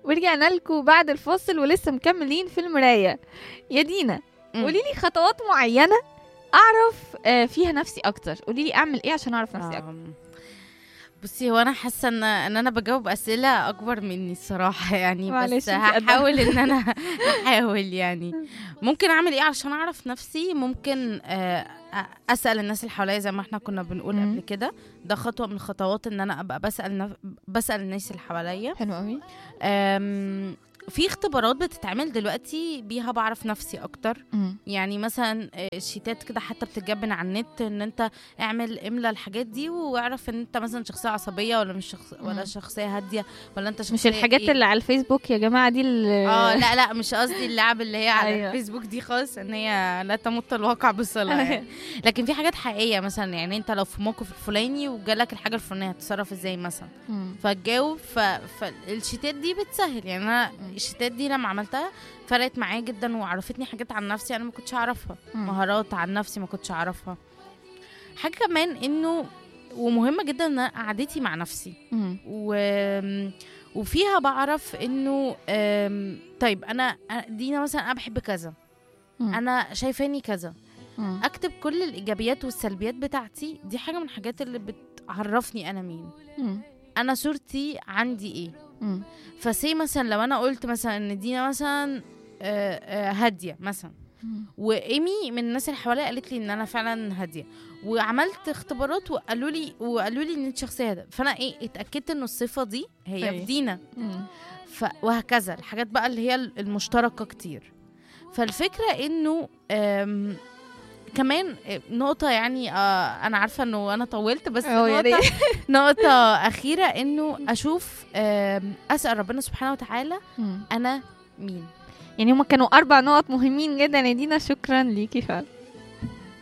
ورجعنا لكم بعد الفاصل ولسه مكملين في المرايه يا دينا مم. قولي لي خطوات معينه اعرف آه، فيها نفسي اكتر قولي لي اعمل ايه عشان اعرف نفسي اكتر آم، بصي هو انا حاسه ان ان انا بجاوب اسئله اكبر مني الصراحه يعني معلش، بس انتي قدها. هحاول ان انا هحاول يعني ممكن اعمل ايه عشان اعرف نفسي ممكن آه، أ- اسال الناس اللي حواليا زي ما احنا كنا بنقول مم. قبل كده ده خطوه من الخطوات ان انا ابقى بسال نف... بسال الناس اللي حواليا حلو قوي أم، في اختبارات بتتعمل دلوقتي بيها بعرف نفسي اكتر يعني مثلا آه، الشيتات كده حتى بتتجبن على النت ان انت اعمل املى الحاجات دي واعرف ان انت مثلا شخصيه عصبيه ولا مش شخص ولا مم. شخصيه هاديه ولا انت شخصيه مش الحاجات إيه؟ اللي على الفيسبوك يا جماعه دي اللي اه لا لا مش قصدي اللعب اللي هي على أيوة. الفيسبوك دي خالص ان هي لا تمت الواقع بصله يعني لكن في حاجات حقيقيه مثلا يعني انت لو في موقف الفلاني وجالك الحاجه الفلانيه هتتصرف ازاي مثلا مم. فتجاوب ف... فالشيتات دي بتسهل يعني انا الشيتات دي لما عملتها فرقت معايا جدا وعرفتني حاجات عن نفسي انا ما كنتش اعرفها مم. مهارات عن نفسي ما كنتش اعرفها حاجه كمان انه ومهمه جدا ان أنا قعدتي مع نفسي مم. و... وفيها بعرف انه أم، طيب انا أنا- دينا مثلا انا بحب كذا مم. انا شايفاني كذا مم. اكتب كل الايجابيات والسلبيات بتاعتي دي حاجه من الحاجات اللي بتعرفني انا مين مم. انا صورتي عندي ايه مم. فسي مثلا لو انا قلت مثلا ان دينا مثلا آه، آه، هاديه مثلا مم. وايمي من الناس اللي حواليا قالت لي ان انا فعلا هاديه وعملت اختبارات وقالوا لي وقالوا لي ان انت شخصيه هاديه فانا ايه اتاكدت ان الصفه دي هي في أيوة. دينا مم. ف... وهكذا الحاجات بقى اللي هي المشتركه كتير فالفكره انه آم، كمان نقطة يعني آه أنا عارفة إنه أنا طولت بس أه، يا نقطة ريت. نقطة أخيرة إنه أشوف آم، أسأل ربنا سبحانه وتعالى مم. أنا مين يعني هما كانوا اربع نقط مهمين جدا يا دينا شكرا ليكي فعلا